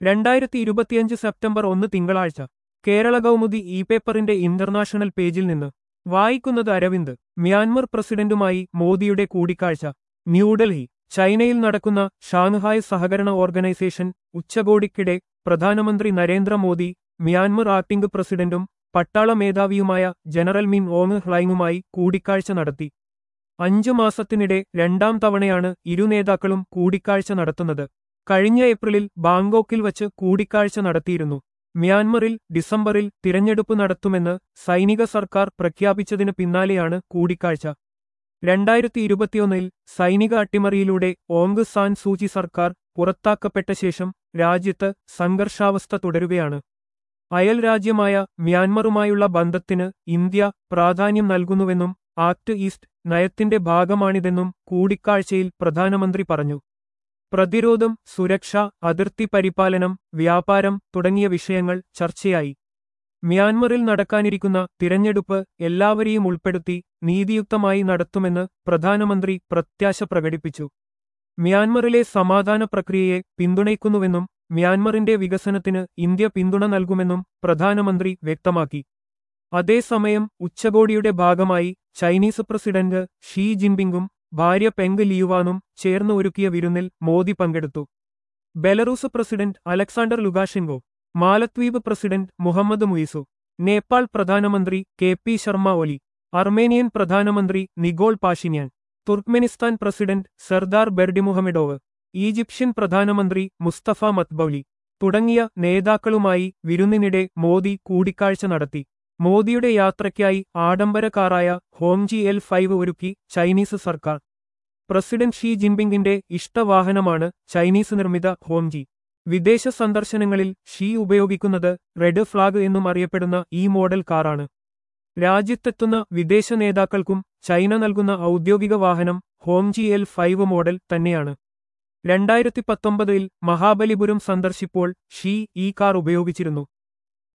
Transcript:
രണ്ടായിരത്തി ഇരുപത്തിയഞ്ച് സെപ്റ്റംബർ ഒന്ന് തിങ്കളാഴ്ച കേരള കൗമുദി ഇ പേപ്പറിന്റെ ഇന്റർനാഷണൽ പേജിൽ നിന്ന് വായിക്കുന്നത് അരവിന്ദ് മ്യാൻമർ പ്രസിഡന്റുമായി മോദിയുടെ കൂടിക്കാഴ്ച ന്യൂഡൽഹി ചൈനയിൽ നടക്കുന്ന ഷാങ്ഹായ് സഹകരണ ഓർഗനൈസേഷൻ ഉച്ചകോടിക്കിടെ പ്രധാനമന്ത്രി നരേന്ദ്രമോദി മ്യാൻമർ ആക്ടിംഗ് പ്രസിഡന്റും പട്ടാള മേധാവിയുമായ ജനറൽ മിൻ ഓങ് ഹ്ലൈങ്ങുമായി കൂടിക്കാഴ്ച നടത്തി അഞ്ചു മാസത്തിനിടെ രണ്ടാം തവണയാണ് ഇരു നേതാക്കളും കൂടിക്കാഴ്ച നടത്തുന്നത് കഴിഞ്ഞ ഏപ്രിലിൽ ബാങ്കോക്കിൽ വച്ച് കൂടിക്കാഴ്ച നടത്തിയിരുന്നു മ്യാൻമറിൽ ഡിസംബറിൽ തിരഞ്ഞെടുപ്പ് നടത്തുമെന്ന് സൈനിക സർക്കാർ പ്രഖ്യാപിച്ചതിന് പിന്നാലെയാണ് കൂടിക്കാഴ്ച രണ്ടായിരത്തി ഇരുപത്തിയൊന്നിൽ സൈനിക അട്ടിമറിയിലൂടെ ഓങ് സാൻ സൂചി സർക്കാർ പുറത്താക്കപ്പെട്ട ശേഷം രാജ്യത്ത് സംഘർഷാവസ്ഥ തുടരുകയാണ് അയൽ രാജ്യമായ മ്യാൻമറുമായുള്ള ബന്ധത്തിന് ഇന്ത്യ പ്രാധാന്യം നൽകുന്നുവെന്നും ആക്ട് ഈസ്റ്റ് നയത്തിന്റെ ഭാഗമാണിതെന്നും കൂടിക്കാഴ്ചയിൽ പ്രധാനമന്ത്രി പറഞ്ഞു പ്രതിരോധം സുരക്ഷ അതിർത്തി പരിപാലനം വ്യാപാരം തുടങ്ങിയ വിഷയങ്ങൾ ചർച്ചയായി മ്യാൻമറിൽ നടക്കാനിരിക്കുന്ന തിരഞ്ഞെടുപ്പ് എല്ലാവരെയും ഉൾപ്പെടുത്തി നീതിയുക്തമായി നടത്തുമെന്ന് പ്രധാനമന്ത്രി പ്രത്യാശ പ്രകടിപ്പിച്ചു മ്യാൻമറിലെ സമാധാന പ്രക്രിയയെ പിന്തുണയ്ക്കുന്നുവെന്നും മ്യാൻമറിന്റെ വികസനത്തിന് ഇന്ത്യ പിന്തുണ നൽകുമെന്നും പ്രധാനമന്ത്രി വ്യക്തമാക്കി അതേസമയം ഉച്ചകോടിയുടെ ഭാഗമായി ചൈനീസ് പ്രസിഡന്റ് ഷീ ജിൻപിങ്ങും ഭാര്യ പെങ് ലിയുവാനും ചേർന്ന് ഒരുക്കിയ വിരുന്നിൽ മോദി പങ്കെടുത്തു Belarus president Alexander Lukashenko Maldives president Muhammad Muizzu Nepal പ്രധാനമന്ത്രി K P Sharma Oli Armenian പ്രധാനമന്ത്രി Nikol Pashinyan Turkmenistan president Serdar Berdimuhamedov Egyptian പ്രധാനമന്ത്രി മുസ്തഫ മത്ബൌലി തുടങ്ങിയ നേതാക്കളുമായി വിരുന്നിനിടെ മോദി കൂടിക്കാഴ്ച നടത്തി മോദിയുടെ യാത്രയ്ക്കായി ആഡംബര കാറായ ഹോംജി എൽ ഫൈവ് ഒരുക്കി ചൈനീസ് സർക്കാർ പ്രസിഡന്റ് ഷീ ജിൻപിങ്ങിന്റെ ഇഷ്ടവാഹനമാണ് ചൈനീസ് നിർമ്മിത ഹോംജി വിദേശ സന്ദർശനങ്ങളിൽ ഷീ ഉപയോഗിക്കുന്നത് റെഡ് ഫ്ലാഗ് എന്നും അറിയപ്പെടുന്ന ഈ മോഡൽ കാറാണ് രാജ്യത്തെത്തുന്ന വിദേശ നേതാക്കൾക്കും ചൈന നൽകുന്ന ഔദ്യോഗിക വാഹനം ഹോംജി എൽ ഫൈവ് മോഡൽ തന്നെയാണ് രണ്ടായിരത്തി പത്തൊമ്പതിൽ മഹാബലിപുരം സന്ദർശിപ്പോൾ ഷീ ഈ കാർ ഉപയോഗിച്ചിരുന്നു